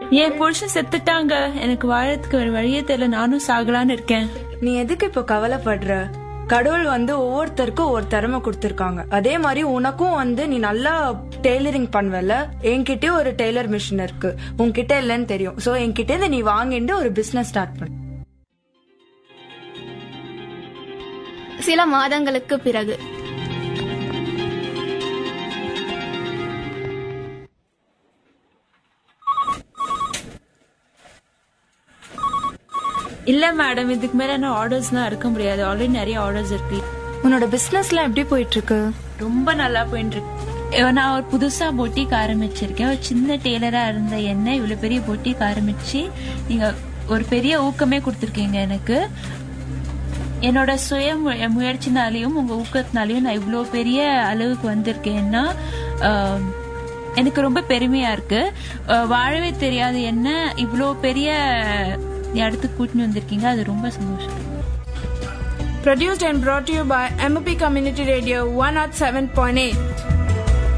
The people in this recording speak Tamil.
என் புருஷன் செத்துட்டாங்க எனக்கு வாழறதுக்கு ஒரு வழியே தெரியல நானும் சாகலான்னு இருக்கேன் நீ எதுக்கு இப்போ கவலைப்படுற கடவுள் வந்து ஒவ்வொருத்தருக்கும் ஒரு திறமை கொடுத்துருக்காங்க அதே மாதிரி உனக்கும் வந்து நீ நல்லா டெய்லரிங் பண்ணுவல என்கிட்டயே ஒரு டெய்லர் மிஷின் இருக்கு உன்கிட்ட இல்லைன்னு தெரியும் சோ என்கிட்ட இருந்து நீ வாங்கிட்டு ஒரு பிசினஸ் ஸ்டார்ட் பண்ணு சில மாதங்களுக்கு பிறகு இல்ல மேடம் இதுக்கு மேல என்ன ஆர்டர்ஸ்லாம் எடுக்க முடியாது ஆல்ரெடி நிறைய ஆர்டர்ஸ் இருக்கு உன்னோட பிசினஸ்லாம் எப்படி போயிட்டு இருக்கு ரொம்ப நல்லா போயிட்டு இருக்கு அஹ் நான் ஒரு புதுசா பொட்டிக் ஆரம்பிச்சிருக்கேன் ஒரு சின்ன டெய்லரா இருந்த என்ன இவ்வளவு பெரிய பொட்டிக் ஆரம்பிச்சு நீங்க ஒரு பெரிய ஊக்கமே கொடுத்துருக்கீங்க எனக்கு என்னோட சுய மு- முயற்சினாலையும் உங்க ஊக்கத்தினாலையும் நான் இவ்வளோ பெரிய அளவுக்கு வந்திருக்கேன்னா ஆஹ், எனக்கு ரொம்ப பெருமையா இருக்கு ஆஹ், வாழவே தெரியாது என்ன இவ்வளோ பெரிய இடத்துக்கு கூட்டின்னு வந்திருக்கீங்க அது ரொம்ப சந்தோஷம் Produced and brought to you by MOP Community Radio 107.8.